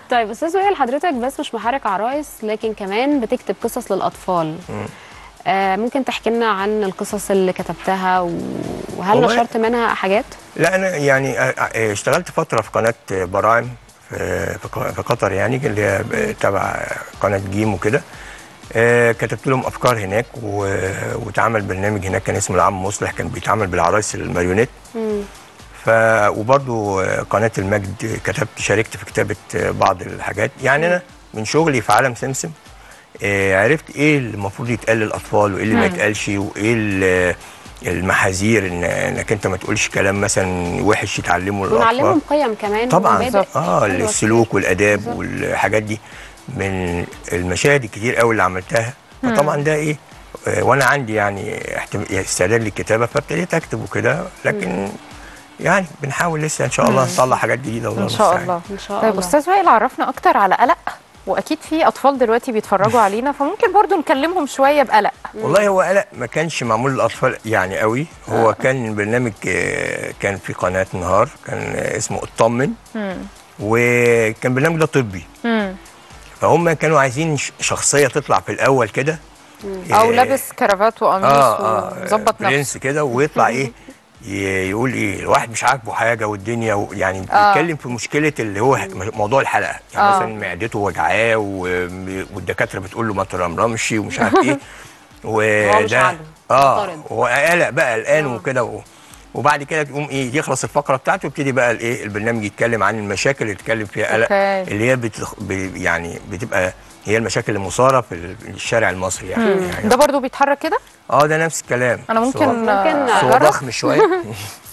طيب استاذ وائل حضرتك بس مش محرك عرايس لكن كمان بتكتب قصص للاطفال آه ممكن تحكي لنا عن القصص اللي كتبتها و- وهل والله- نشرت منها حاجات لا انا يعني آه، آه، اشتغلت فتره في قناه براعم في في ق- في قطر يعني اللي هي تبع قناه جيم وكده آه، كتبت لهم افكار هناك و- واتعمل برنامج هناك كان اسمه العم مصلح كان بيتعمل بالعرايس الماريونيت ف وبرضو آه، قناه المجد كتبت شاركت في كتابه آه، بعض الحاجات يعني انا من شغلي في عالم سمسم آه، عرفت ايه اللي المفروض يتقال للاطفال وايه اللي ما يتقالش وايه ال- المحاذير إن انك انت ما تقولش كلام مثلا وحش يتعلمه للاطفال ونعلمهم قيم كمان طبعا ومبادئ اه حلوة السلوك والاداب والحاجات دي من المشاهد الكتير قوي اللي عملتها فطبعا ده ايه آه، وانا عندي يعني احتم- استعداد للكتابه فابتديت اكتب وكده لكن يعني بنحاول لسه ان شاء الله نطلع حاجات جديده والله ان شاء المستعان. الله ان شاء طيب الله استاذ وائل عرفنا اكتر على قلق واكيد في اطفال دلوقتي بيتفرجوا علينا فممكن برضو نكلمهم شويه بقلق والله هو قلق ما كانش معمول للاطفال يعني قوي هو كان برنامج آه، كان في قناه نهار كان آه، اسمه اطمن وكان برنامج ده طبي مم. فهم كانوا عايزين ش- شخصيه تطلع في الاول كده او آه، لابس كرافات وقميص اه ومظبط اه نفسه برنس كده ويطلع ايه ي- يقول ايه الواحد مش عاجبه حاجه والدنيا و- يعني آه. بيتكلم في مشكله اللي هو موضوع الحلقه يعني آه. مثلا معدته وجعاه و- والدكاتره بتقول له ما ترمرمش ومش عارف ايه هو مش وده عاجبه. اه معترض. هو قلق بقى قلقان وكده و- وبعد كده تقوم ايه يخلص الفقره بتاعته يبتدي بقى الايه البرنامج يتكلم عن المشاكل اللي اتكلم فيها قلق أوكي. اللي هي بتخ... ب... يعني بتبقى هي المشاكل المثاره في ال- الشارع المصري يعني, يعني ده برضو بيتحرك كده اه ده نفس الكلام انا بس ممكن هو- ممكن بس هو اجرب ضخم شويه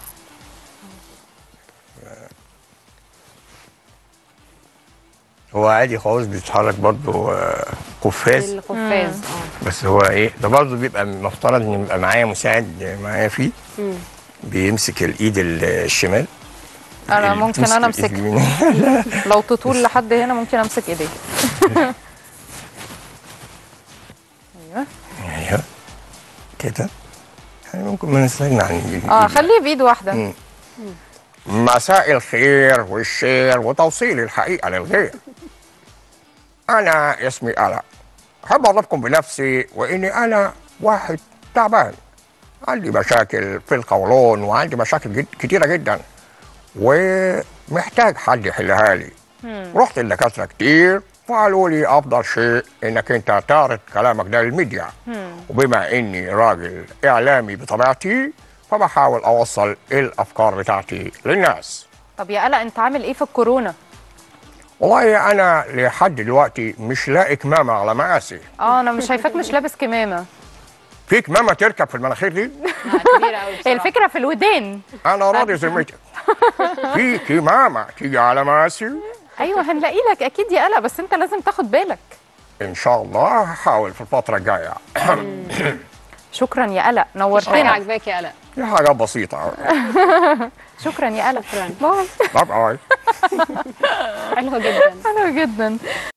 هو عادي خالص بيتحرك برضه آه، قفاز القفاز اه بس هو ايه ده برضه بيبقى مفترض ان يبقى معايا مساعد معايا فيه بيمسك الايد ال- الشمال انا اللي ممكن بتمسك انا الإيد امسك اليمين. لو تطول لحد هنا ممكن امسك ايديه ايوه ايوه كده يعني ممكن ما نستغنى عن الإيد. اه خليه بايد واحده مم. مساء الخير والشير وتوصيل الحقيقة للغير أنا اسمي آلاء أحب أعرفكم بنفسي وإني أنا واحد تعبان عندي مشاكل في القولون وعندي مشاكل جد كتيرة جدا ومحتاج حد يحلها لي رحت لدكاترة كتير وقالوا لي أفضل شيء إنك أنت تعرض كلامك ده للميديا وبما إني راجل إعلامي بطبيعتي فبحاول أوصل الأفكار بتاعتي للناس طب يا قلق انت عامل ايه في الكورونا والله أنا لحد دلوقتي مش لاقي كمامة على مقاسي اه انا مش شايفاك مش لابس كمامه في كمامة تركب في المناخير دي كبيره قوي هي الفكره في الودان أنا راضي ذمتك في كمامة تيجي على مقاسي ايوه هنلاقي لك اكيد يا قلق بس انت لازم تاخد بالك إن شاء الله هحاول في الفترة الجاية شكرا يا قلق حاجه نورتنا عاجباك يا قلق دي حاجة بسيطة شكرا يا قلق شكرا باي باي باي حلوه جدا حلو جدا